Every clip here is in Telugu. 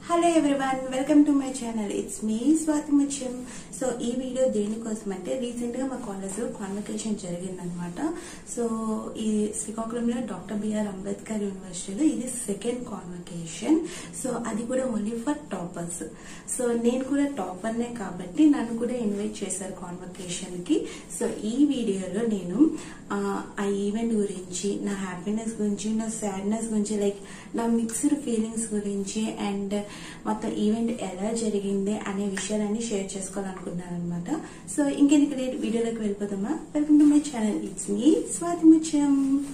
Hello everyone welcome to my channel it's me Swathi Muthyam so ఈ వీడియో దేనికోసం అంటే రీసెంట్ గా మా కాలేజ్ లో కాన్వకేషన్ జరిగిందనమాట సో ఈ శ్రీకాకుళంలో డాక్టర్ బిఆర్ అంబేద్కర్ యూనివర్సిటీలో ఇది సెకండ్ కాన్వకేషన్ సో అది కూడా ఓన్లీ ఫర్ టాపర్స్ సో నేను కూడా టాపర్నే కాబట్టి నన్ను కూడా ఇన్వైట్ చేశారు కాన్వకేషన్ కి సో ఈ వీడియోలో నేను ఆ, ఆ ఈవెంట్ గురించి నా హ్యాపీనెస్ గురించి నా సాడ్నెస్ గురించి లైక్ నా మిక్స్డ్ ఫీలింగ్స్ గురించి అండ్ మొత్తం ఈవెంట్ ఎలా జరిగింది అనే విషయాలన్నీ షేర్ చేసుకోవాలనుకున్నాను అనమాట సో ఇంకెందుకు లేట్ వీడియోలోకి వెళ్ళిపోదామా welcome to my channel it's me Swathi Muthyam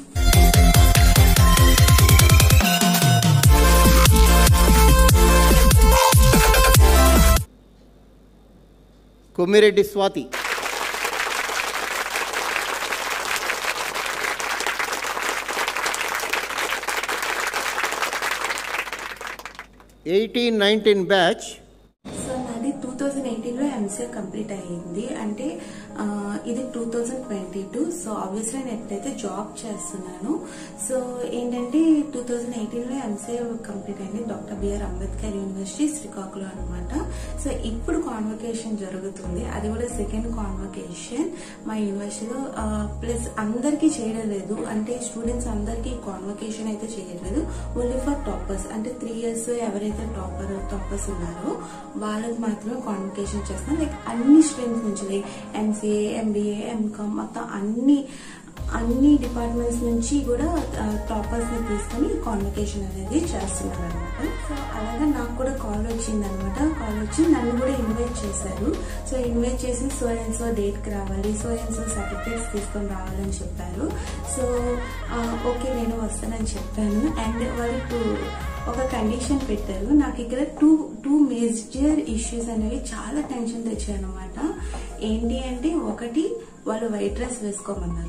Kommireddy Swathi eighteen nineteen batch so నాది టూ థౌజండ్ ఎయిటీన్ లో ఎంసీఏ కంప్లీట్ అయ్యింది అంటే ఆ, ఇది two thousand twenty two so obviously నేను ఎప్పుడైతే జాబ్ చేస్తున్నాను సో ఏంటంటే టూ థౌజండ్ ఎయిటీన్ లో ఎంసీఏ కంప్లీట్ అయింది doctor B R Ambedkar university Srikakulam అనమాట సో ఇప్పుడు కాన్వకేషన్ జరుగుతుంది అది కూడా సెకండ్ కాన్వకేషన్ మా యూనివర్సిటీలో ప్లస్ అందరికీ చేయడం లేదు అంటే స్టూడెంట్స్ అందరికీ కాన్వకేషన్ అయితే చేయట్లేదు ఓన్లీ ఫర్ టాపర్స్ అంటే త్రీ ఇయర్స్ ఎవరైతే టాపర్ టాపర్స్ ఉన్నారో వాళ్ళకి మాత్రమే కాన్వకేషన్ చేస్తున్నాం లైక్ అన్ని స్ట్రీమ్స్ నుంచి లైక్ ఎంసీఏ ఎంబీఏ ఎంకామ్ మొత్తం అన్ని అన్ని డిపార్ట్మెంట్స్ నుంచి కూడా టాపర్స్ ని తీసుకొని కాన్వకేషన్ అనేది చేస్తున్నారు అనమాట సో అలాగే నాకు కూడా కాల్ వచ్చింది అనమాట కాల్ వచ్చి నన్ను కూడా ఇన్వైట్ చేశారు సో ఇన్వైట్ చేసి సో అండ్ సో డేట్ కి రావాలి సో అండ్ సో సర్టిఫికేట్స్ తీసుకొని రావాలని చెప్పారు సో ఆ, ఓకే నేను వస్తానని చెప్పాను అండ్ వాళ్ళు టూ ఒక కండిషన్ పెట్టారు నాకు ఇక్కడ టూ టూ మేజర్ ఇష్యూస్ అనేవి చాలా టెన్షన్ తెచ్చాయి అనమాట ఏంటి అంటే ఒకటి వాళ్ళు వైట్ డ్రెస్ వేసుకోమన్నారు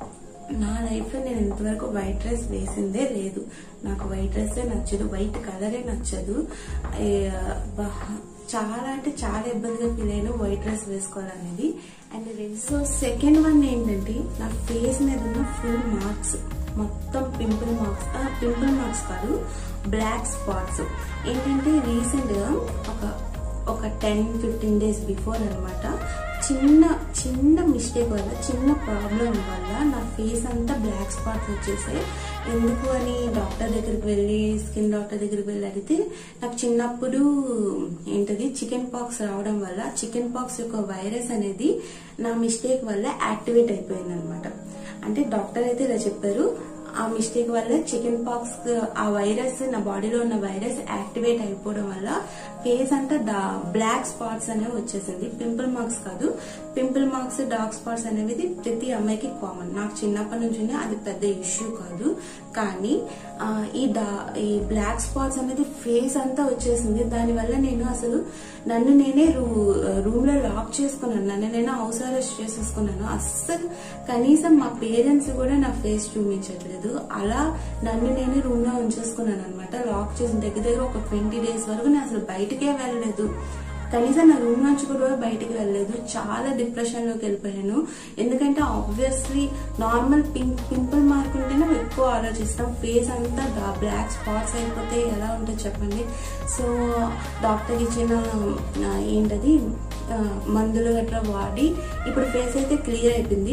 నా లైఫ్ లో నేను ఇంతవరకు వైట్ డ్రెస్ వేసిందే లేదు నాకు వైట్ డ్రెస్సే నచ్చదు వైట్ కలరే నచ్చదు ఏ, బా- చాలా అంటే చాలా ఇబ్బందిగా ఫీల్ అయ్యాను వైట్ డ్రెస్ వేసుకోవాలనేది అండ్ సో సెకండ్ వన్ ఏంటంటే నా ఫేస్ మీద ఉన్న ఫుల్ మార్క్స్ మొత్తం పింపుల్ మార్క్స్ పింపుల్ మార్క్స్ కాదు బ్లాక్ స్పాట్స్ ఏంటంటే రీసెంట్ గా ఒక ఒక టెన్ ఫిఫ్టీన్ డేస్ బిఫోర్ అన్నమాట చిన్న చిన్న మిస్టేక్ వల్ల చిన్న ప్రాబ్లం వల్ల నా ఫేస్ అంతా బ్లాక్ స్పాట్స్ వచ్చేసాయి ఎందుకు అని డాక్టర్ దగ్గరికి వెళ్ళి స్కిన్ డాక్టర్ దగ్గరికి వెళ్ళి అడిగితే నాకు చిన్నప్పుడు ఏంటది చికెన్ పాక్స్ రావడం వల్ల చికెన్ పాక్స్ యొక్క వైరస్ అనేది నా మిస్టేక్ వల్ల యాక్టివేట్ అయిపోయింది అనమాట అంటే డాక్టర్ అయితే ఇలా చెప్పారు ఆ మిస్టేక్ వల్ల చికెన్ పాక్స్ ఆ వైరస్ నా బాడీలో ఉన్న వైరస్ యాక్టివేట్ అయిపోవడం వల్ల ఫేస్ అంతా బ్లాక్ స్పాట్స్ అనేవి వచ్చేసింది పింపుల్ మార్క్స్ కాదు పింపుల్ మార్క్స్ డార్క్ స్పాట్స్ అనేవి ప్రతి అమ్మాయికి కామన్ నాకు చిన్నప్పటి నుంచి అది పెద్ద ఇష్యూ కాదు కానీ ఆ, ఈ డా ఈ బ్లాక్ స్పాట్స్ అనేది ఫేస్ అంతా వచ్చేసింది దానివల్ల నేను అసలు నన్ను నేనే రూ రూమ్ లో లాక్ చేసుకున్నాను నన్ను నేను హౌస్ అరెస్ట్ చేసేసుకున్నాను అస్సలు కనీసం మా పేరెంట్స్ కూడా నా ఫేస్ చూపించట్లేదు అలా నన్ను నేనే రూమ్ లో ఉంచేసుకున్నాను అనమాట లాక్ చేసిన దగ్గర దగ్గర ఒక ట్వంటీ డేస్ వరకు నేను అసలు బయటకే వెళ్ళలేదు కనీసం నా రూమ్ నుంచి కూడా బయటికి వెళ్ళలేదు చాలా డిప్రెషన్ లోకి వెళ్ళిపోయాను ఎందుకంటే obviously normal pink pimple mark ఉంటేనే ఎక్కువ ఆలోచిస్తాం ఫేస్ అంతా బ్లాక్ స్పాట్స్ అయిపోతే ఎలా ఉంటుంది చెప్పండి సో డాక్టర్ ఇచ్చిన ఆ, ఏంటది ఆ, మందులు గట్రా వాడి ఇప్పుడు ఫేస్ అయితే క్లియర్ అయిపోయింది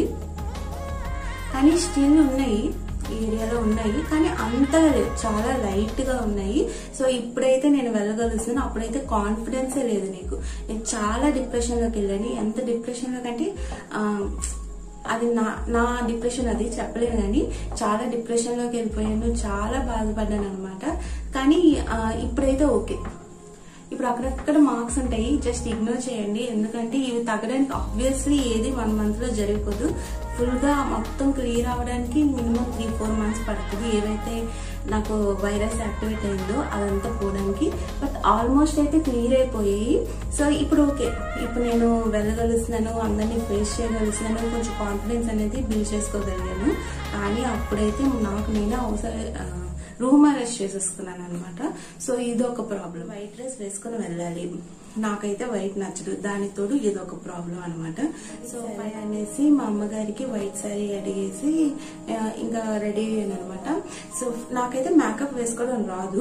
కానీ స్టిల్ ఉన్నాయి ఈ ఏరియాలో ఉన్నాయి కానీ అంతగా లేవు చాలా లైట్ గా ఉన్నాయి సో ఇప్పుడైతే నేను వెళ్ళగలుగుతున్నాను అప్పుడైతే కాన్ఫిడెన్సే లేదు నీకు నేను చాలా డిప్రెషన్ లోకి వెళ్ళాను ఎంత డిప్రెషన్ లో కంటే ఆ, అది నా నా డిప్రెషన్ అది చెప్పలేను కానీ చాలా డిప్రెషన్ లోకి వెళ్ళిపోయాను చాలా బాధపడ్డాను అనమాట కానీ ఆ, ఇప్పుడైతే ఓకే ఇప్పుడు అక్కడక్కడ మార్క్స్ ఉంటాయి జస్ట్ ఇగ్నోర్ చేయండి ఎందుకంటే ఇవి తగ్గడానికి ఆబ్వియస్లీ ఏది వన్ మంత్ లో జరిగిపోదు ఫుల్ గా మొత్తం క్లియర్ అవడానికి మినిమం త్రీ ఫోర్ మంత్స్ పడుతుంది ఏవైతే నాకు వైరస్ యాక్టివేట్ అయిందో అదంతా పోవడానికి బట్ ఆల్మోస్ట్ అయితే క్లియర్ అయిపోయాయి సో ఇప్పుడు ఓకే ఇప్పుడు నేను వెళ్ళగలుగుతున్నాను అందరినీ ఫేస్ చేయగలుగుతున్నాను కొంచెం కాన్ఫిడెన్స్ అనేది బిల్డ్ చేసుకోగలిగాను కానీ అప్పుడైతే నాకు నేనే అవసరం రూమ్ అరెస్ట్ చేసేసుకున్నాను అనమాట సో ఇది ఒక ప్రాబ్లం వైట్ డ్రెస్ వేసుకుని వెళ్ళాలి నాకైతే వైట్ నచ్చదు దానికి తోడు ఇది ఒక ప్రాబ్లం అనమాట సో పై అనేసి మా అమ్మగారికి వైట్ శారీ అడిగేసి ఆ, ఇంకా రెడీ అయ్యాను అనమాట సో నాకైతే మేకప్ వేసుకోవడం రాదు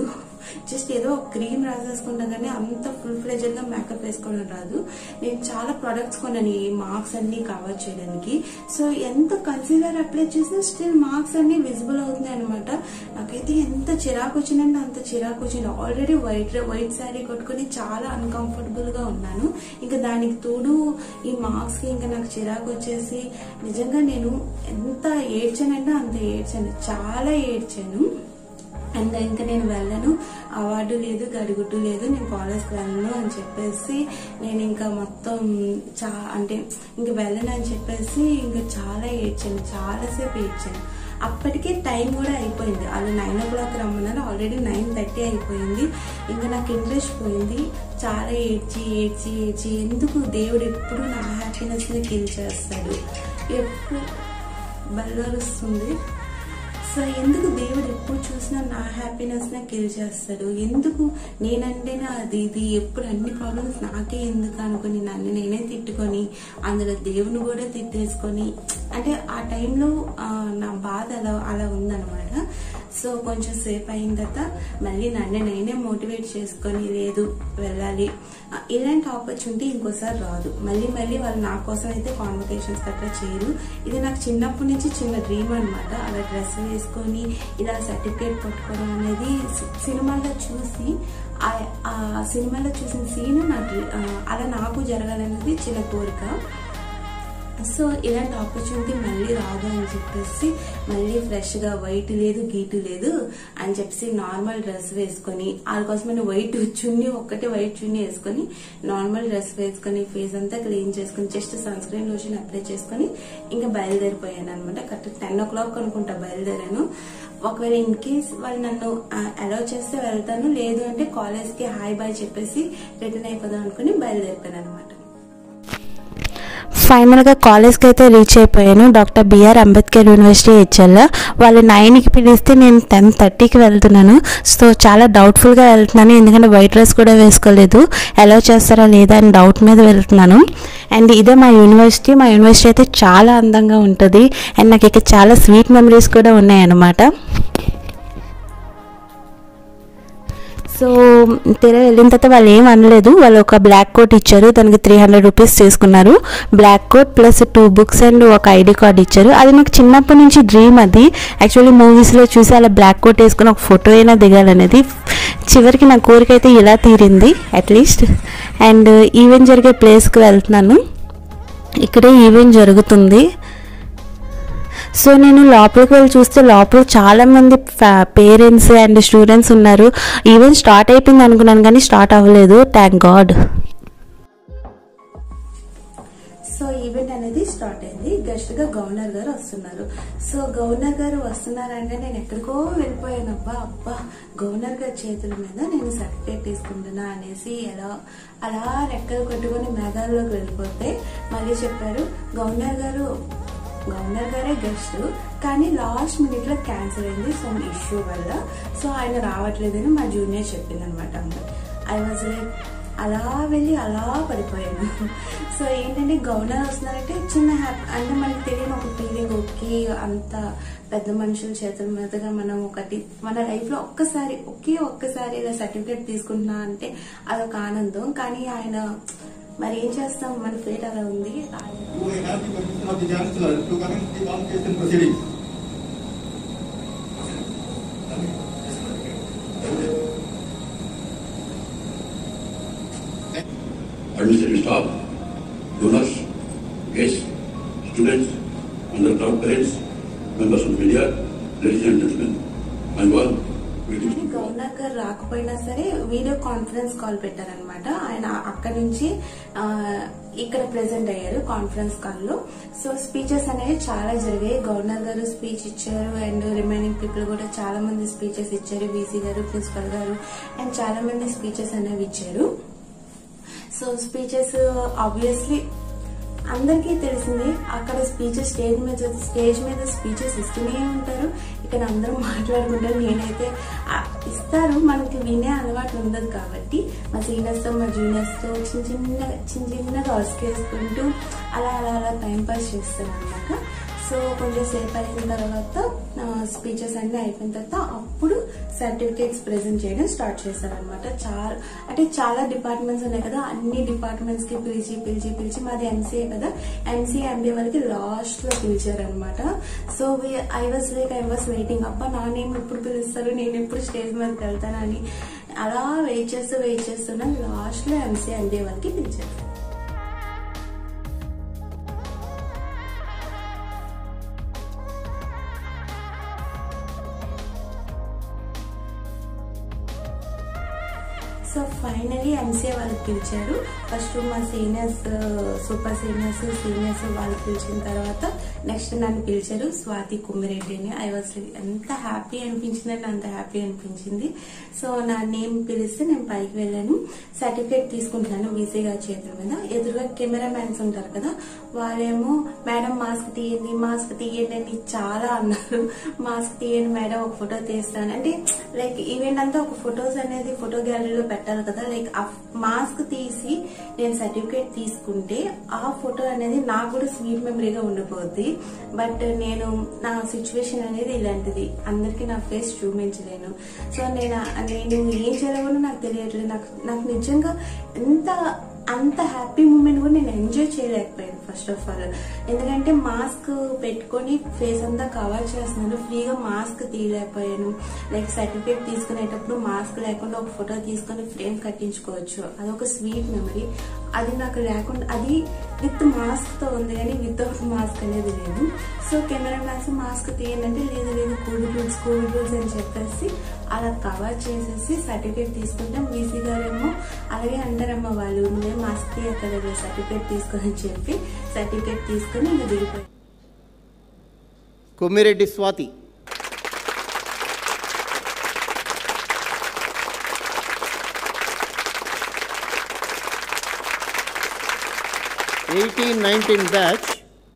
జస్ట్ ఏదో క్రీమ్ రాసేసుకుంటాం కానీ అంత ఫుల్ ఫ్లెజెడ్ గా మేకప్ వేసుకోవడం రాదు నేను చాలా ప్రొడక్ట్స్ కొన్నాను ఈ మార్క్స్ అన్ని కవర్ చేయడానికి సో ఎంత కన్సీలర్ అప్లై చేసినా స్టిల్ మార్క్స్ అన్ని విజిబుల్ అవుతున్నాయి అనమాట నాకైతే ఎంత చిరాకు వచ్చిందంటే అంత చిరాకు వచ్చింది ఆల్రెడీ వైట్ వైట్ శారీ కొట్టుకుని చాలా అన్కంఫర్టబుల్ గా ఉన్నాను ఇంకా దానికి తోడు ఈ మార్క్స్ కి ఇంకా నాకు చిరాకు వచ్చేసి నిజంగా నేను ఎంత ఏడ్చానంటే అంత ఏడ్చాను చాలా ఏడ్చాను అండ్ ఇంకా నేను వెళ్ళను అవార్డు లేదు గడిగుడ్డు లేదు నేను కాలేజ్కి వెళ్ళను అని చెప్పేసి నేను ఇంకా మొత్తం చా అంటే ఇంక వెళ్ళను అని చెప్పేసి ఇంకా చాలా ఏడ్చాను చాలాసేపు ఏడ్చాను అప్పటికే టైం కూడా అయిపోయింది వాళ్ళు నైన్ ఓ క్లాక్ రమ్మన్నారు ఆల్రెడీ నైన్ థర్టీ అయిపోయింది ఇంకా నాకు ఇంట్రెస్ట్ పోయింది చాలా ఏడ్చి ఏడ్చి ఏడ్చి ఎందుకు దేవుడు ఎప్పుడు నా హ్యాపీనెస్ని కిల్ చేస్తాడు ఎప్పుడు బల్లరుస్తుంది సో ఎందుకు దేవుడు ఎప్పుడు చూసినా నా హ్యాపీనెస్ నే కిల్ చేస్తాడు ఎందుకు నేనంటే నా అది ఇది ఎప్పుడు అన్ని ప్రాబ్లమ్స్ నాకే ఎందుకు అనుకుని నన్ను నేనే తిట్టుకొని అందులో దేవుని కూడా తిట్టేసుకొని అంటే ఆ టైంలో ఆ, నా బాధ అలా అలా ఉందన్నమాట సో కొంచెం సేపు అయిన తర్వాత మళ్ళీ నన్ను నేనే మోటివేట్ చేసుకొని లేదు వెళ్ళాలి ఆ, ఇలాంటి ఆపర్చునిటీ ఇంకోసారి రాదు మళ్ళీ మళ్ళీ వాళ్ళు నా కోసం అయితే కాన్వర్కేషన్స్ గట్రా చేయరు ఇది నాకు చిన్నప్పటి నుంచి చిన్న డ్రీమ్ అన్నమాట అలా డ్రెస్ వేసుకొని ఇలా సర్టిఫికేట్ పట్టుకోవడం అనేది సి- సినిమాల్లో చూసి ఆ- ఆ సినిమాలో చూసిన సీన్ నా డ్రీ- ఆ, అలా నాకు జరగాలనేది చిన్న కోరిక సో ఇలాంటి ఆపర్చునిటీ మళ్ళీ రాదు అని చెప్పేసి మళ్ళీ ఫ్రెష్ గా వైట్ లేదు గీటు లేదు అని చెప్పేసి నార్మల్ డ్రెస్ వేసుకొని వాళ్ళ కోసమైన వైట్ చున్నీ ఒక్కటే వైట్ చున్నీ వేసుకొని నార్మల్ డ్రెస్ వేసుకొని ఫేస్ అంతా క్లీన్ చేసుకొని just sunscreen lotion apply చేసుకొని ఇంకా బయలుదేరిపోయాను అనమాట కరెక్ట్ టెన్ ఓ క్లాక్ అనుకుంటా బయలుదేరాను ఒకవేళ ఇన్ కేస్ వాళ్ళు నన్ను అలౌ చేస్తే వెళ్తాను లేదు అంటే కాలేజ్ కి హాయ్ బాయ్ చెప్పేసి రిటర్న్ అయిపోదాం అనుకుని బయలుదేరిపోయాను అనమాట ఫైనల్గా కాలేజ్కి అయితే రీచ్ అయిపోయాను డాక్టర్ బిఆర్ అంబేద్కర్ యూనివర్సిటీ హెచ్ఎల్ వాళ్ళు నైన్కి పిలిస్తే నేను టెన్ థర్టీకి వెళ్తున్నాను సో చాలా డౌట్ఫుల్గా వెళ్తున్నాను ఎందుకంటే వైట్ డ్రెస్ కూడా వేసుకోలేదు అలౌ చేస్తారా లేదా అని డౌట్ మీద వెళ్తున్నాను అండ్ ఇదే మా యూనివర్సిటీ మా యూనివర్సిటీ అయితే చాలా అందంగా ఉంటుంది అండ్ నాకు ఇక్కడ చాలా స్వీట్ మెమరీస్ కూడా ఉన్నాయన్నమాట సో తీరా వెళ్ళిన తర్వాత వాళ్ళు ఏం అనలేదు వాళ్ళు ఒక బ్లాక్ కోట్ ఇచ్చారు దానికి త్రీ హండ్రెడ్ రూపీస్ తీసుకున్నారు black coat plus two books and ఒక ఐడి కార్డ్ ఇచ్చారు అది నాకు చిన్నప్పటి నుంచి డ్రీమ్ అది యాక్చువల్లీ మూవీస్లో చూసి అలా బ్లాక్ కోట్ వేసుకుని ఒక ఫోటో అయినా దిగాలనేది చివరికి నా కోరిక అయితే ఇలా తీరింది అట్లీస్ట్ అండ్ ఈవెంట్ జరిగే ప్లేస్కి వెళ్తున్నాను ఇక్కడే ఈవెంట్ జరుగుతుంది సో నేను లోపలికి వెళ్ళి చూస్తే లోపల చాలా మంది పేరెంట్స్ అండ్ స్టూడెంట్స్ ఉన్నారు ఈవెంట్ స్టార్ట్ అయిపోయింది అనుకున్నాను కానీ స్టార్ట్ అవ్వలేదు థ్యాంక్ గాడ్ సో ఈవెంట్ అనేది స్టార్ట్ అయింది గెస్ట్ గా గవర్నర్ గారు వస్తున్నారు సో గవర్నర్ గారు వస్తున్నారంటే నేను ఎక్కడికో వెళ్ళిపోయాను అబ్బా అబ్బా గవర్నర్ గారి చేతుల మీద నేను సర్టిఫికేట్ తీసుకుంటున్నా అనేసి ఎలా అలా రెక్కలు కొట్టుకొని మేఘాల్లోకి వెళ్ళిపోతే మళ్ళీ చెప్పారు గవర్నర్ గారు గవర్నర్ గారే గెస్ట్ కానీ లాస్ట్ మినిట్ లో క్యాన్సిల్ అయింది సమ్ ఇష్యూ వల్ల సో ఆయన రావట్లేదని మా జూనియర్ చెప్పింది అనమాట ఐ వాజ్ లైక్ అలా వెళ్ళి అలా పడిపోయాను సో ఏంటంటే గవర్నర్ వస్తున్నారంటే చిన్న హ్యాపీ అంటే మనకి తెలియని ఒక ఫీలింగ్ ఓకే అంత పెద్ద మనుషుల చేతుల మీదుగా మనం ఒకటి మన లైఫ్ లో ఒక్కసారి ఒకే ఒక్కసారి ఇలా సర్టిఫికేట్ తీసుకుంటున్నా అంటే అదొక ఆనందం కానీ ఆయన మరి ఏం చేస్తాం మన ఫేట్ అలా ఉంది ఆయన who have the permission of the chancellor to commence the convocation proceedings. administrative staff, donors, guests, students, underground parents, members of the media, ladies and gentlemen, and all greetings కానీ to you all. గవర్నర్ గారు రాకపోయినా సరే వీడియో కాన్ఫరెన్స్ కాల్ పెట్టారనమాట ఆయన అక్కడ నుంచి ఆ, ఇక్కడ ప్రెసెంట్ అయ్యారు కాన్ఫరెన్స్ కాల్ లో సో స్పీచెస్ అనేవి చాలా జరిగాయి గవర్నర్ గారు స్పీచ్ ఇచ్చారు అండ్ రిమైనింగ్ పీపుల్ కూడా చాలా మంది స్పీచెస్ ఇచ్చారు వీసీ గారు ప్రిన్సిపల్ గారు అండ్ చాలా మంది స్పీచెస్ అనేవి ఇచ్చారు సో స్పీచెస్ ఆబ్వియస్లీ అందరికీ తెలిసిందే అక్కడ స్పీచెస్ స్టేజ్ మీద స్టేజ్ మీద స్పీచెస్ ఇస్తూనే ఉంటారు ఇక్కడ అందరూ మాట్లాడుకుంటారు నేనైతే ఆ, ఇస్తారు మనకి వినే అలవాటు ఉండదు కాబట్టి మా సీనియర్స్ తో మా జూనియర్స్ తో చిన్న చిన్న చిన్న చిన్న వర్క్స్ చేసుకుంటూ అలా అలా అలా టైం పాస్ చేస్తాను అనమాట సో కొంచెం సేపు అయిన తర్వాత స్పీచెస్ అన్ని అయిపోయిన తర్వాత అప్పుడు సర్టిఫికేట్స్ ప్రెజెంట్ చేయడం స్టార్ట్ చేశారనమాట చాలా అంటే చాలా డిపార్ట్మెంట్స్ ఉన్నాయి కదా అన్ని డిపార్ట్మెంట్స్ కి పిలిచి పిలిచి పిలిచి మాది ఎంసీఏ కదా ఎంసీఏ ఎంబీఏ వాళ్ళకి లాస్ట్ లో పిలిచారనమాట so I was like I was waiting అబ్బా నా నేమ్ ఎప్పుడు పిలుస్తారు నేను ఎప్పుడు స్టేజ్ మీదకి వెళ్తానని అలా వెయిట్ చేస్తూ వెయిట్ చేస్తున్నా లాస్ట్ లో ఎంసీఏ ఎంబీఏ వాళ్ళకి పిలిచారు సో ఫైనలీ ఎంసీఏ వాళ్ళకి పిలిచారు ఫస్ట్ మా సీనియర్స్ సూపర్ సీనియర్స్ సీనియర్స్ వాళ్ళు పిలిచిన తర్వాత నెక్స్ట్ నన్ను పిలిచారు స్వాతి కుమ్మిరెడ్డిని ఐ వాజ్ ఎంత హ్యాపీ అనిపించిందంటే అంత హ్యాపీ అనిపించింది సో నా నేమ్ పిలిస్తే నేను పైకి వెళ్ళాను సర్టిఫికేట్ తీసుకుంటున్నాను వీసీ గారి చేతుల మీద ఎదురుగా కెమెరా మ్యాన్స్ ఉంటారు కదా వాళ్ళేమో మేడం మాస్క్ తీయండి మాస్క్ తీయండి అని చాలా అన్నారు మాస్క్ తీయండి మేడం ఒక ఫోటో తీస్తాను అంటే లైక్ ఈవెంట్ అంతా ఒక ఫొటోస్ అనేది ఫోటో గ్యాలరీలో పెట్టాలి కదా లైక్ ఆ మాస్క్ తీసి నేను సర్టిఫికేట్ తీసుకుంటే ఆ ఫోటో అనేది నాకు కూడా స్వీట్ మెమరీగా ఉండిపోద్ది బట్ నేను నా సిచ్యువేషన్ అనేది ఇలాంటిది అందరికి నా ఫేస్ చూపించలేను సో నేను నేను ఏం చేయాలో నాకు తెలియట్లేదు నాకు నాకు నిజంగా ఎంత అంత హ్యాపీ మూమెంట్ కూడా నేను ఎంజాయ్ చేయలేకపోయాను ఫస్ట్ ఆఫ్ ఆల్ ఎందుకంటే మాస్క్ పెట్టుకొని ఫేస్ అంతా కవర్ చేస్తున్నాను ఫ్రీగా మాస్క్ తీయలేకపోయాను లైక్ సర్టిఫికేట్ తీసుకునేటప్పుడు మాస్క్ లేకుండా ఒక ఫోటో తీసుకొని ఫ్రేమ్ కట్టించుకోవచ్చు అదొక స్వీట్ మెమరీ అది నాకు లేకుండా అది విత్ మాస్క్ తో ఉంది కానీ వితౌట్ మాస్క్ అనేది లేదు సో కెమెరా మ్యాన్స్ మాస్క్ తీయండి లేదు లేదు కోవిడ్ రూల్స్ కోవిడ్ రూల్స్ అని చెప్పేసి అలా కవర్ చేసేసి సర్టిఫికేట్ తీసుకుంటాం వీసీ గారేమో అలాగే అంటారమ్మ వాళ్ళు నువ్వే మాస్క్ తీయక్కర్లేదు సర్టిఫికేట్ తీసుకొని చెప్పి సర్టిఫికేట్ తీసుకొని ఇంకా దిగిపోయి Kommireddy Swathi eighteen nineteen batch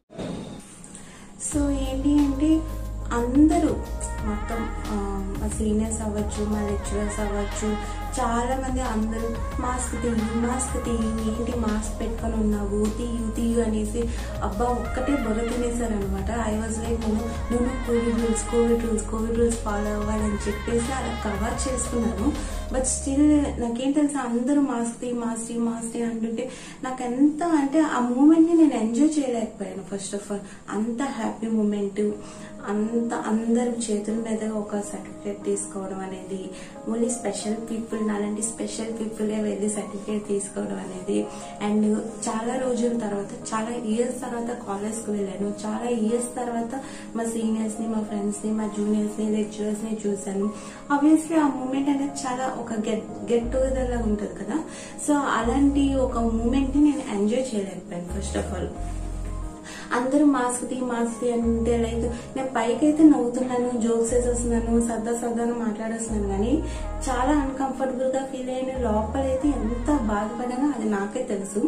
so ఏంటి అంటే అందరూ మొత్తం ఆ, మా సీనియర్స్ అవ్వచ్చు మా లెక్చరర్స్ అవ్వచ్చు చాలా మంది అందరూ మాస్క్ తీయు మాస్క్ తీయు ఏంటి మాస్క్ పెట్టుకొని ఉన్నావు తీయు తీయు అనేసి అబ్బా ఒక్కటే బొర్ర తినేసారు అనమాట ఐ వాజ్ లైక్ నేను నేను covid rules covid rules covid rules follow అవ్వాలని చెప్పేసి అలా కవర్ చేసుకున్నాను బట్ స్టిల్ నాకేం తెలుసా అందరూ మాస్క్ తీ మాస్క్ తీ మాస్క్ తీ అంటుంటే నాకు ఎంత అంటే ఆ మూమెంట్ ని నేను ఎంజాయ్ చేయలేకపోయాను ఫస్ట్ ఆఫ్ ఆల్ అంత హ్యాపీ మూమెంట్ అంత అందరు చేతుల మీద ఒక సర్టిఫికేట్ తీసుకోవడం అనేది ఓన్లీ స్పెషల్ పీపుల్ నాలాంటి స్పెషల్ పీపుల్ వెళ్ళి సర్టిఫికేట్ తీసుకోవడం అనేది అండ్ చాలా రోజుల తర్వాత చాలా ఇయర్స్ తర్వాత కాలేజ్ కు వెళ్ళాను చాలా ఇయర్స్ తర్వాత మా సీనియర్స్ ని మా ఫ్రెండ్స్ ని మా జూనియర్స్ ని లెక్చరర్స్ ని చూశాను ఆబ్వియస్లీ ఆ మూమెంట్ అనేది చాలా ఒక గెట్ గెట్ టుగెదర్ లాగా ఉంటది కదా సో అలాంటి ఒక మూమెంట్ ని నేను ఎంజాయ్ చేయలేకపోయాను ఫస్ట్ ఆఫ్ ఆల్ అందరూ మాస్క్ తీ మాస్క్ తీ అంటే లైక్ నేను పైకి అయితే నవ్వుతున్నాను జోక్స్ వేసేస్తున్నాను సరదా సరదాగా మాట్లాడేస్తున్నాను కానీ చాలా అన్కంఫర్టబుల్ గా ఫీల్ అయిన లోపలైతే ఎంత బాధపడానో అది నాకే తెలుసు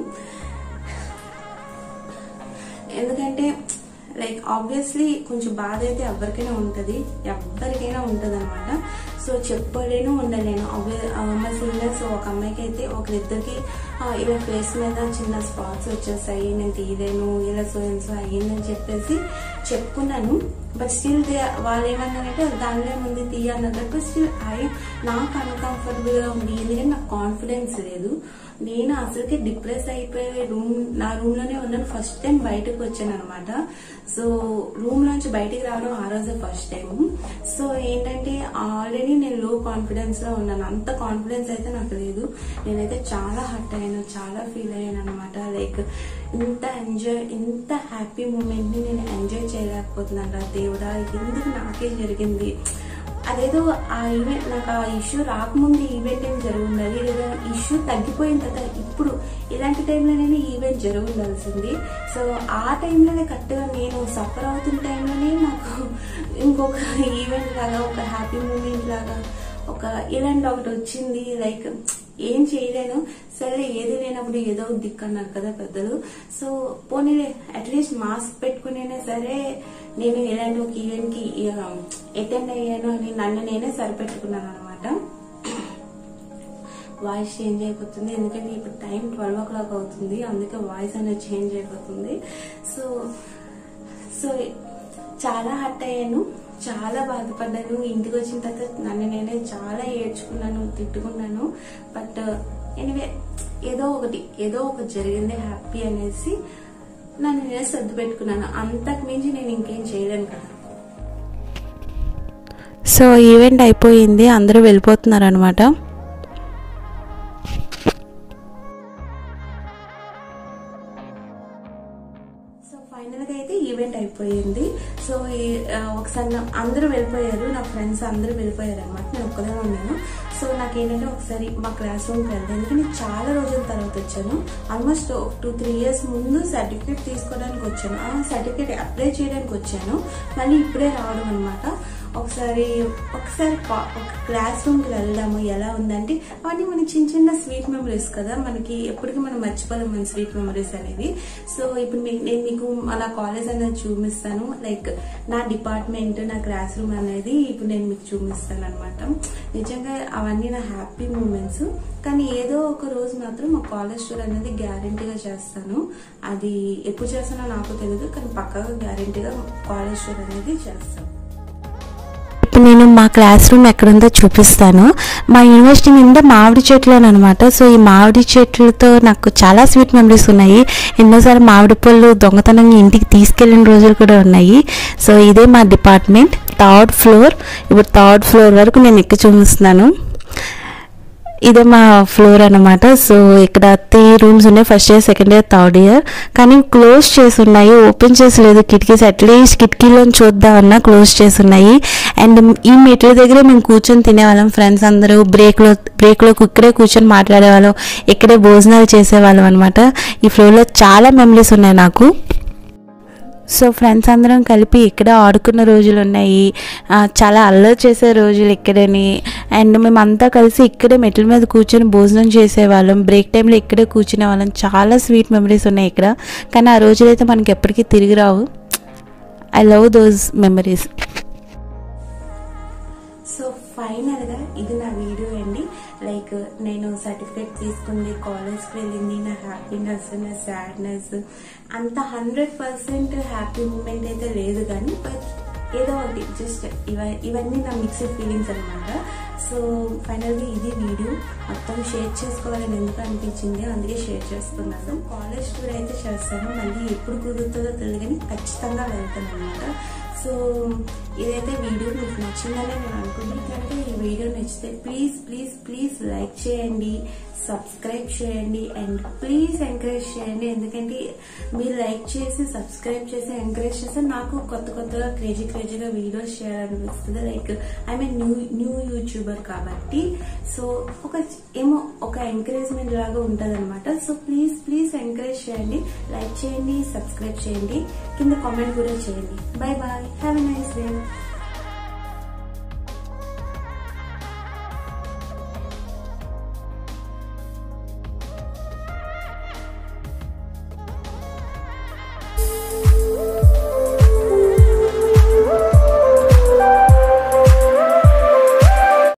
ఎందుకంటే లైక్ ఆబ్వియస్లీ కొంచెం బాధ అయితే ఎవరికైనా ఉంటది ఎవరికైనా ఉంటది అనమాట సో చెప్పలేను ఉండలేను obvi- ఆ, మా సీనియర్స్ ఒక అమ్మాయికి అయితే ఒకరిద్దరికి ఆ, ఇలా ఫేస్ మీద చిన్న స్పాట్స్ వచ్చేసాయి నేను తీయలేను ఇలా సో సో అయ్యిందని చెప్పేసి చెప్పుకున్నాను బట్ స్టిల్ వాళ్ళు ఏమన్నారంటే దానిలో ముందు తీయ అన్నట్టు స్టిల్ ఐ నాకు అన్కంఫర్టబుల్ గా ఉంది ఎందుకంటే నాకు కాన్ఫిడెన్స్ లేదు నేను అసలుకి డిప్రెస్ అయిపోయి రూమ్ నా రూమ్ లోనే ఉన్నాను ఫస్ట్ టైం బయటకు వచ్చాను అనమాట సో రూమ్ నుంచి బయటికి రావడం ఆ రోజే ఫస్ట్ టైం సో ఏంటంటే ఆల్రెడీ నేను లో కాన్ఫిడెన్స్ లో ఉన్నాను అంత కాన్ఫిడెన్స్ అయితే నాకు లేదు నేనైతే చాలా హర్ట్ అయ్యాను చాలా ఫీల్ అయ్యాను అనమాట లైక్ ఇంత ఎంజాయ్ ఇంత హ్యాపీ మూమెంట్ ని నేను ఎంజాయ్ చేయలేకపోతున్నాను రా దేవుడా ఇది ఎందుకు నాకే జరిగింది అదేదో ఆ ఈవెంట్ నాకు ఆ ఇష్యూ రాకముందు ఈవెంట్ ఏం జరిగి ఉండాలి లేదా ఇష్యూ తగ్గిపోయిన తర్వాత ఇప్పుడు ఇలాంటి టైంలోనే ఈవెంట్ జరిగి ఉండాల్సింది సో ఆ టైంలోనే కరెక్ట్గా నేను సఫర్ అవుతున్న టైంలోనే నాకు ఇంకొక ఈవెంట్ లాగా ఒక హ్యాపీ మూమెంట్ లాగా ఒక ఇలాంటి ఒకటి వచ్చింది లైక్ ఏం చేయలేను సరే ఏది లేనప్పుడు ఏదో ఒక దిక్కు అన్నారు కదా పెద్దలు సో పోనీ అట్లీస్ట్ మాస్క్ పెట్టుకునేనే సరే నేను ఇలాంటి ఒక ఈవెంట్ కి అటెండ్ అయ్యాను అని నన్ను నేనే సరిపెట్టుకున్నాను అనమాట వాయిస్ చేంజ్ అయిపోతుంది ఎందుకంటే ఇప్పుడు టైం ట్వెల్వ్ ఓ క్లాక్ అవుతుంది అందుకే వాయిస్ అనేది చేంజ్ అయిపోతుంది సో సో చాలా హర్ట్ అయ్యాను చాలా బాధపడ్డాను ఇంటికి వచ్చిన తర్వాత నన్ను నేనే చాలా ఏడ్చుకున్నాను తిట్టుకున్నాను బట్ ఎనివే ఏదో ఒకటి ఏదో ఒకటి జరిగింది హ్యాపీ అనేసి నన్ను నేనే సర్దు పెట్టుకున్నాను అంతకు మించి నేను ఇంకేం చేయలేను కదా సో ఈవెంట్ అయిపోయింది అందరూ వెళ్ళిపోతున్నారు అనమాట సో ఫైనల్ గా అయితే ఈవెంట్ అయిపోయింది సో ఈ- ఆ, ఒకసారి నా- అందరూ వెళ్ళిపోయారు నా ఫ్రెండ్స్ అందరూ వెళ్ళిపోయారు అనమాట నేను ఒక్కదే ఉన్నాను సో నాకేంటంటే ఒకసారి మా క్లాస్ రూమ్కి వెళ్తాను ఎందుకంటే నేను చాలా రోజుల తర్వాత వచ్చాను ఆల్మోస్ట్ టూ త్రీ ఇయర్స్ ముందు సర్టిఫికేట్ తీసుకోవడానికి వచ్చాను ఆ సర్టిఫికేట్ అప్లై చేయడానికి వచ్చాను మళ్ళీ ఇప్పుడే రావడం అనమాట ఒకసారి ఒకసారి కా- ఒక క్లాస్ రూమ్కి వెళ్దాము ఎలా ఉందంటే అవన్నీ మన చిన్న చిన్న స్వీట్ మెమరీస్ కదా మనకి ఎప్పటికీ మనం మర్చిపోలేం మన స్వీట్ మెమరీస్ అనేది సో ఇప్పుడు మీ- నేను మీకు నా కాలేజ్ అనేది చూపిస్తాను లైక్ నా డిపార్ట్మెంట్ నా క్లాస్ రూమ్ అనేది ఇప్పుడు నేను మీకు చూపిస్తాను అనమాట నిజంగా అవన్నీ నా హ్యాపీ మూమెంట్స్ కానీ ఏదో ఒక రోజు మాత్రం మా కాలేజ్ టూర్ అనేది గ్యారంటీగా చేస్తాను అది ఎప్పుడు చేస్తానో నాకు తెలియదు కానీ పక్కగా గ్యారంటీగా కాలేజ్ టూర్ అనేది చేస్తాను ఇప్పుడు నేను మా క్లాస్ రూమ్ ఎక్కడుందో చూపిస్తాను మా యూనివర్సిటీ నిండా మామిడి చెట్లు అనమాట సో ఈ మామిడి చెట్లతో నాకు చాలా స్వీట్ మెమరీస్ ఉన్నాయి ఎన్నోసార్లు మామిడి పళ్ళు దొంగతనంగా ఇంటికి తీసుకెళ్ళిన రోజులు కూడా ఉన్నాయి సో ఇదే మా డిపార్ట్మెంట్ థర్డ్ ఫ్లోర్ ఇప్పుడు థర్డ్ ఫ్లోర్ వరకు నేను ఎక్కి చూపిస్తున్నాను ఇదే మా ఫ్లోర్ అనమాట సో ఇక్కడ త్రీ రూమ్స్ ఉన్నాయి first year second year third year కానీ క్లోజ్ చేసి ఉన్నాయి ఓపెన్ చేసి లేదు కిటికీస్ అట్లీస్ట్ కిటికీలో చూద్దామన్నా క్లోజ్ చేసి ఉన్నాయి అండ్ ఈ మెట్ల దగ్గరే మేము కూర్చొని తినేవాళ్ళం ఫ్రెండ్స్ అందరూ బ్రేక్లో బ్రేక్లో ఇక్కడే కూర్చొని మాట్లాడేవాళ్ళం ఇక్కడే భోజనాలు చేసేవాళ్ళం అనమాట ఈ ఫ్లోర్లో చాలా మెమరీస్ ఉన్నాయి నాకు సో ఫ్రెండ్స్ అందరం కలిపి ఇక్కడ ఆడుకున్న రోజులు ఉన్నాయి ఆ, చాలా అల్లరి చేసే రోజులు ఇక్కడని అండ్ మేమంతా కలిసి ఇక్కడే మెట్ల మీద కూర్చొని భోజనం చేసేవాళ్ళం బ్రేక్ టైంలో ఇక్కడే కూర్చునే వాళ్ళం చాలా స్వీట్ మెమరీస్ ఉన్నాయి ఇక్కడ కానీ ఆ రోజులైతే మనకి ఎప్పటికీ తిరిగి రావు I love those memories so final గా ఇది నా వీడియో అండి లైక్ నేను సర్టిఫికేట్ తీసుకుంది కాలేజ్కి వెళ్ళింది నా హ్యాపీనెస్ నా సాడ్నెస్ అంత హండ్రెడ్ పర్సెంట్ హ్యాపీ మూమెంట్ అయితే లేదు కానీ బట్ ఏదో ఒకటి జస్ట్ ఇవ ఇవన్నీ నా మిక్స్డ్ ఫీలింగ్స్ అనమాట సో ఫైనల్గా ఇది వీడియో మొత్తం షేర్ చేసుకోవాలని ఎందుకు అనిపించింది అందుకే షేర్ చేస్తున్నాను కాలేజ్ టూర్ అయితే చేస్తాను మళ్ళీ ఎప్పుడు కుదురుతుందో తెలియదు కానీ ఖచ్చితంగా వెళ్తాను అనమాట సో ఇదైతే వీడియో మీకు నచ్చిందని నేను అనుకుంటున్నాను కనుక ఈ వీడియో నచ్చితే ప్లీజ్ ప్లీజ్ ప్లీజ్ లైక్ చేయండి సబ్స్క్రైబ్ చేయండి అండ్ ప్లీజ్ ఎంకరేజ్ చేయండి ఎందుకంటే మీరు లైక్ చేసి సబ్స్క్రైబ్ చేసి ఎంకరేజ్ చేస్తే నాకు కొత్త కొత్తగా క్రేజీ క్రేజీగా వీడియోస్ చేయాలనిపిస్తుంది like I mean new new YouTuber కాబట్టి సో ఒక ఏమో ఒక ఎంకరేజ్మెంట్ లాగా ఉంటుంది అనమాట సో ప్లీజ్ ప్లీజ్ ఎంకరేజ్ చేయండి లైక్ చేయండి సబ్స్క్రైబ్ చేయండి కింద కామెంట్ కూడా చేయండి bye bye have a nice day